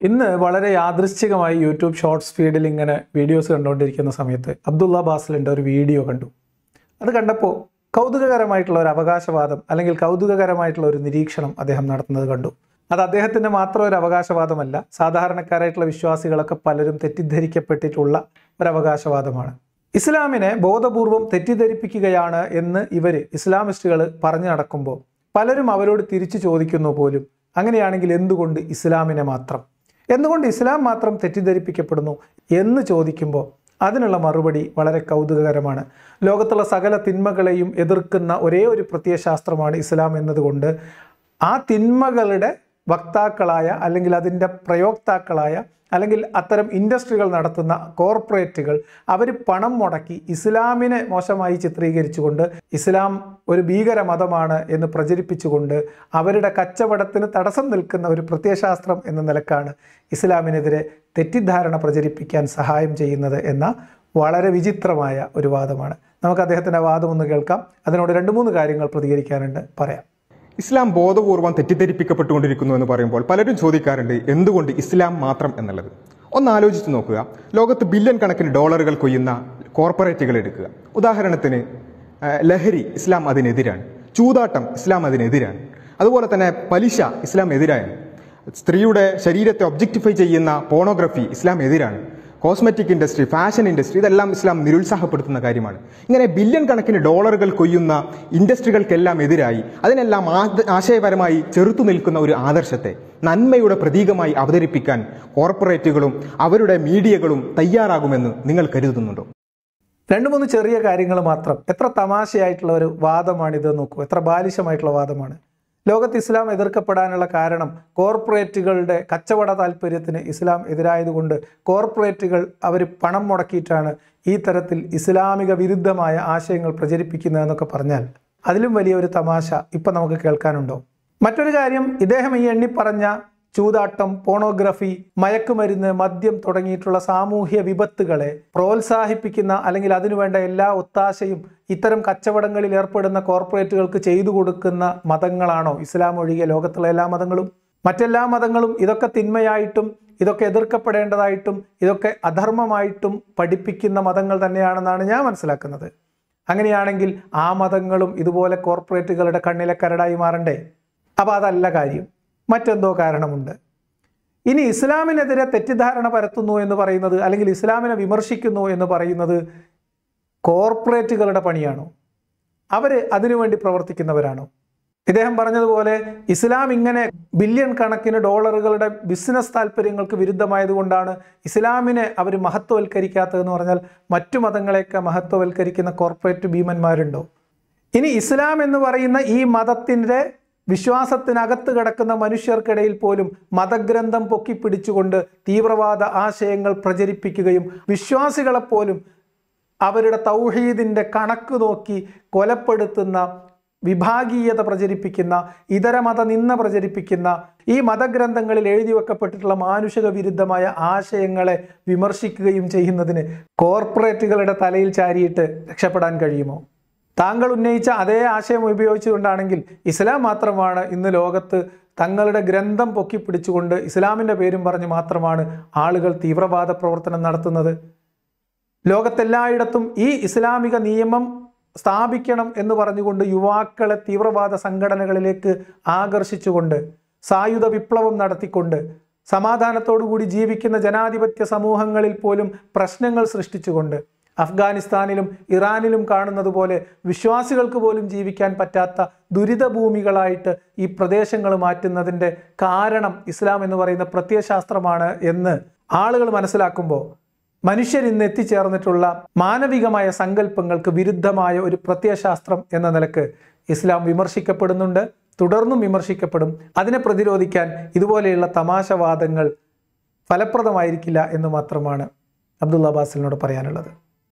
ഇന്ന് വളരെ യാദൃശ്ചികമായി YouTube shorts ഫീഡിൽ ഇങ്ങനെ വീഡിയോസ് കണ്ടുകൊണ്ടിരിക്കുന്ന സമയത്ത് അബ്ദുള്ള ബാസിലിൻ്റെ ഒരു വീഡിയോ കണ്ടു അത് കണ്ടപ്പോൾ കൗതുകകരമായിട്ടുള്ള ഒരു അവകാശവാദം അല്ലെങ്കിൽ കൗതുകകരമായിട്ടുള്ള ഒരു നിരീക്ഷണം അദ്ദേഹം നടത്തുന്നത് കണ്ടു അത് അദ്ദേഹത്തിൻ്റെ മാത്രം ഒരു അവകാശവാദമല്ല സാധാരണക്കാരായിട്ടുള്ള വിശ്വാസികളൊക്കെ പലരും തെറ്റിദ്ധരിക്കപ്പെട്ടിട്ടുള്ള ഒരു അവകാശവാദമാണ് ഇസ്ലാമിനെ ബോധപൂർവം തെറ്റിദ്ധരിപ്പിക്കുകയാണ് എന്ന് ഇവർ ഇസ്ലാമിസ്റ്റുകൾ പറഞ്ഞു നടക്കുമ്പോൾ പലരും അവരോട് തിരിച്ചു ചോദിക്കുന്നു പോലും അങ്ങനെയാണെങ്കിൽ എന്തുകൊണ്ട് ഇസ്ലാമിനെ മാത്രം എന്തുകൊണ്ട് ഇസ്ലാം മാത്രം തെറ്റിദ്ധരിപ്പിക്കപ്പെടുന്നു എന്ന് ചോദിക്കുമ്പോൾ അതിനുള്ള മറുപടി വളരെ കൗതുകകരമാണ് ലോകത്തുള്ള സകല തിന്മകളെയും എതിർക്കുന്ന ഒരേ ഒരു പ്രത്യയശാസ്ത്രമാണ് ഇസ്ലാം എന്നതുകൊണ്ട് ആ തിന്മകളുടെ വക്താക്കളായ അല്ലെങ്കിൽ അതിൻ്റെ പ്രയോക്താക്കളായ അല്ലെങ്കിൽ അത്തരം ഇൻഡസ്ട്രികൾ നടത്തുന്ന കോർപ്പറേറ്റുകൾ അവർ പണം മുടക്കി ഇസ്ലാമിനെ മോശമായി ചിത്രീകരിച്ചുകൊണ്ട് ഇസ്ലാം ഒരു ഭീകര മതമാണ് എന്ന് പ്രചരിപ്പിച്ചുകൊണ്ട് അവരുടെ കച്ചവടത്തിന് തടസ്സം നിൽക്കുന്ന ഒരു പ്രത്യയശാസ്ത്രം എന്ന നിലക്കാണ് ഇസ്ലാമിനെതിരെ തെറ്റിദ്ധാരണ പ്രചരിപ്പിക്കാൻ സഹായം ചെയ്യുന്നത് എന്ന വളരെ വിചിത്രമായ ഒരു വാദമാണ് നമുക്ക് അദ്ദേഹത്തിൻ്റെ വാദം ഒന്ന് കേൾക്കാം അതിനോട് രണ്ട് മൂന്ന് കാര്യങ്ങൾ പ്രതികരിക്കാനുണ്ട് പറയാം ഇസ്ലാം ബോധപൂർവം തെറ്റിദ്ധരിപ്പിക്കപ്പെട്ടുകൊണ്ടിരിക്കുന്നു എന്ന് പറയുമ്പോൾ പലരും ചോദിക്കാറുണ്ട് എന്തുകൊണ്ട് ഇസ്ലാം മാത്രം എന്നുള്ളത് ഒന്ന് ആലോചിച്ച് നോക്കുക ലോകത്ത് ബില്യൺ കണക്കിന് ഡോളറുകൾ കൊയ്യുന്ന കോർപ്പറേറ്റുകൾ എടുക്കുക ഉദാഹരണത്തിന് ആ, ലഹരി ഇസ്ലാം അതിനെതിരാണ് ചൂതാട്ടം ഇസ്ലാം അതിനെതിരാണ് അതുപോലെ തന്നെ പലിശ ഇസ്ലാം എതിരാണ് സ്ത്രീയുടെ ശരീരത്തെ ഒബ്ജക്റ്റിഫൈ ചെയ്യുന്ന പോണോഗ്രഫി ഇസ്ലാം എതിരാണ് കോസ്മെറ്റിക് ഇൻഡസ്ട്രി ഫാഷൻ ഇൻഡസ്ട്രി ഇതെല്ലാം ഇസ്ലാം നിരുത്സാഹപ്പെടുത്തുന്ന കാര്യമാണ് ഇങ്ങനെ ബില്യൺ കണക്കിന് ഡോളറുകൾ കൊയ്യുന്ന ഇൻഡസ്ട്രികൾക്കെല്ലാം എതിരായി അതിനെല്ലാം ആ- ആശയപരമായി ചെറുത്തു നിൽക്കുന്ന ഒരു ആദർശത്തെ നന്മയുടെ പ്രതീകമായി അവതരിപ്പിക്കാൻ കോർപ്പറേറ്റുകളും അവരുടെ മീഡിയകളും തയ്യാറാകുമെന്ന് നിങ്ങൾ കരുതുന്നുണ്ടോ രണ്ട് മൂന്ന് ചെറിയ കാര്യങ്ങൾ മാത്രം എത്ര തമാശയായിട്ടുള്ള ഒരു വാദമാണിത് നോക്കൂ എത്ര ബാലിശമായിട്ടുള്ള വാദമാണ് ലോകത്ത് ഇസ്ലാം എതിർക്കപ്പെടാനുള്ള കാരണം കോർപ്പറേറ്റുകളുടെ കച്ചവട താല്പര്യത്തിന് ഇസ്ലാം എതിരായതുകൊണ്ട് കോർപ്പറേറ്റുകൾ അവർ പണം മുടക്കിയിട്ടാണ് ഈ തരത്തിൽ ഇസ്ലാമിക വിരുദ്ധമായ ആശയങ്ങൾ പ്രചരിപ്പിക്കുന്നതെന്നൊക്കെ പറഞ്ഞാൽ അതിലും വലിയ ഒരു തമാശ ഇപ്പം നമുക്ക് കേൾക്കാനുണ്ടോ മറ്റൊരു കാര്യം ഇദ്ദേഹം ഈ എണ്ണി പറഞ്ഞ ചൂതാട്ടം പോണോഗ്രഫി മയക്കുമരുന്ന് മദ്യം തുടങ്ങിയിട്ടുള്ള സാമൂഹ്യ വിപത്തുകളെ പ്രോത്സാഹിപ്പിക്കുന്ന അല്ലെങ്കിൽ അതിനുവേണ്ട എല്ലാ ഒത്താശയും ഇത്തരം കച്ചവടങ്ങളിൽ ഏർപ്പെടുന്ന കോർപ്പറേറ്റുകൾക്ക് ചെയ്തു കൊടുക്കുന്ന മതങ്ങളാണോ ഇസ്ലാം ഒഴികെ ലോകത്തുള്ള എല്ലാ മതങ്ങളും മറ്റെല്ലാ മതങ്ങളും ഇതൊക്കെ തിന്മയായിട്ടും ഇതൊക്കെ എതിർക്കപ്പെടേണ്ടതായിട്ടും ഇതൊക്കെ അധർമ്മമായിട്ടും പഠിപ്പിക്കുന്ന മതങ്ങൾ തന്നെയാണെന്നാണ് ഞാൻ മനസ്സിലാക്കുന്നത് അങ്ങനെയാണെങ്കിൽ ആ മതങ്ങളും ഇതുപോലെ കോർപ്പറേറ്റുകളുടെ കണ്ണിലെ കരടായി മാറണ്ടേ അപ്പോൾ അതല്ല കാര്യം മറ്റെന്തോ കാരണമുണ്ട് ഇനി ഇസ്ലാമിനെതിരെ തെറ്റിദ്ധാരണ പരത്തുന്നു എന്ന് പറയുന്നത് അല്ലെങ്കിൽ ഇസ്ലാമിനെ വിമർശിക്കുന്നു എന്ന് പറയുന്നത് കോർപ്പറേറ്റുകളുടെ പണിയാണോ അവർ അതിനുവേണ്ടി പ്രവർത്തിക്കുന്നവരാണോ ഇദ്ദേഹം പറഞ്ഞതുപോലെ ഇസ്ലാം ഇങ്ങനെ ബില്യൺ കണക്കിന് ഡോളറുകളുടെ ബിസിനസ് താല്പര്യങ്ങൾക്ക് വിരുദ്ധമായതുകൊണ്ടാണ് ഇസ്ലാമിനെ അവർ മഹത്വവൽക്കരിക്കാത്തതെന്ന് പറഞ്ഞാൽ മറ്റു മതങ്ങളെയൊക്കെ മഹത്വവൽക്കരിക്കുന്ന കോർപ്പറേറ്റ് ഭീമന്മാരുണ്ടോ ഇനി ഇസ്ലാം എന്ന് പറയുന്ന ഈ മതത്തിൻ്റെ വിശ്വാസത്തിനകത്ത് കിടക്കുന്ന മനുഷ്യർക്കിടയിൽ പോലും മതഗ്രന്ഥം പൊക്കിപ്പിടിച്ചുകൊണ്ട് തീവ്രവാദ ആശയങ്ങൾ പ്രചരിപ്പിക്കുകയും വിശ്വാസികളെപ്പോലും അവരുടെ തൗഹീദിൻ്റെ കണക്ക് നോക്കി കൊലപ്പെടുത്തുന്ന വിഭാഗീയത പ്രചരിപ്പിക്കുന്ന ഇതര മത നിന്ന പ്രചരിപ്പിക്കുന്ന ഈ മതഗ്രന്ഥങ്ങളിൽ എഴുതി വെക്കപ്പെട്ടിട്ടുള്ള മാനുഷിക വിരുദ്ധമായ ആശയങ്ങളെ വിമർശിക്കുകയും ചെയ്യുന്നതിന് കോർപ്പറേറ്റുകളുടെ തലയിൽ ചാരിയിട്ട് രക്ഷപ്പെടാൻ കഴിയുമോ താങ്കൾ ഉന്നയിച്ച അതേ ആശയം ഉപയോഗിച്ചുകൊണ്ടാണെങ്കിൽ ഇസ്ലാം മാത്രമാണ് ഇന്ന് ലോകത്ത് തങ്ങളുടെ ഗ്രന്ഥം പൊക്കിപ്പിടിച്ചുകൊണ്ട് ഇസ്ലാമിൻ്റെ പേരും പറഞ്ഞ് മാത്രമാണ് ആളുകൾ തീവ്രവാദ പ്രവർത്തനം നടത്തുന്നത് ലോകത്തെല്ലായിടത്തും ഈ ഇസ്ലാമിക നിയമം സ്ഥാപിക്കണം എന്ന് പറഞ്ഞുകൊണ്ട് യുവാക്കളെ തീവ്രവാദ സംഘടനകളിലേക്ക് ആകർഷിച്ചുകൊണ്ട് സായുധ വിപ്ലവം നടത്തിക്കൊണ്ട് സമാധാനത്തോടുകൂടി ജീവിക്കുന്ന ജനാധിപത്യ സമൂഹങ്ങളിൽ പോലും പ്രശ്നങ്ങൾ സൃഷ്ടിച്ചുകൊണ്ട് അഫ്ഗാനിസ്ഥാനിലും ഇറാനിലും കാണുന്നത് പോലെ വിശ്വാസികൾക്ക് പോലും ജീവിക്കാൻ പറ്റാത്ത ദുരിതഭൂമികളായിട്ട് ഈ പ്രദേശങ്ങൾ മാറ്റുന്നതിൻ്റെ കാരണം ഇസ്ലാം എന്ന് പറയുന്ന പ്രത്യയശാസ്ത്രമാണ് എന്ന് ആളുകൾ മനസ്സിലാക്കുമ്പോൾ മനുഷ്യർ ഇന്ന് എത്തിച്ചേർന്നിട്ടുള്ള മാനവികമായ സങ്കല്പങ്ങൾക്ക് വിരുദ്ധമായ ഒരു പ്രത്യയശാസ്ത്രം എന്ന നിലക്ക് ഇസ്ലാം വിമർശിക്കപ്പെടുന്നുണ്ട് തുടർന്നും വിമർശിക്കപ്പെടും അതിനെ പ്രതിരോധിക്കാൻ ഇതുപോലെയുള്ള തമാശവാദങ്ങൾ ഫലപ്രദമായിരിക്കില്ല എന്ന് മാത്രമാണ് അബ്ദുള്ള ബാസിലിനോട് പറയാനുള്ളത്